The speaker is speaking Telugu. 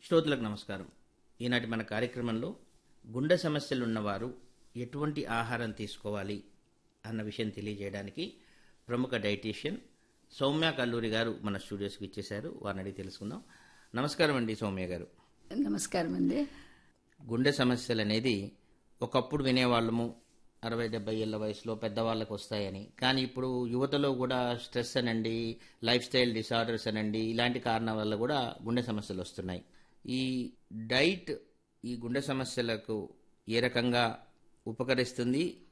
శ్రోతలకు నమస్కారం ఈనాటి మన కార్యక్రమంలో గుండె సమస్యలు ఉన్నవారు ఎటువంటి ఆహారం తీసుకోవాలి అన్న విషయం తెలియజేయడానికి ప్రముఖ డైటీషియన్ సౌమ్య కల్లూరి గారు మన స్టూడియోస్కి ఇచ్చేశారు వారిని అడిగి తెలుసుకుందాం నమస్కారం అండి సౌమ్య గారు నమస్కారం అండి గుండె సమస్యలు అనేది ఒకప్పుడు వినేవాళ్ళము అరవై డెబ్బై ఏళ్ళ వయసులో పెద్దవాళ్ళకు వస్తాయని కానీ ఇప్పుడు యువతలో కూడా స్ట్రెస్ అనండి లైఫ్ స్టైల్ డిసార్డర్స్ అనండి ఇలాంటి కారణాల వల్ల కూడా గుండె సమస్యలు వస్తున్నాయి ఈ డైట్ ఈ గుండె సమస్యలకు ఏ రకంగా ఉపకరిస్తుంది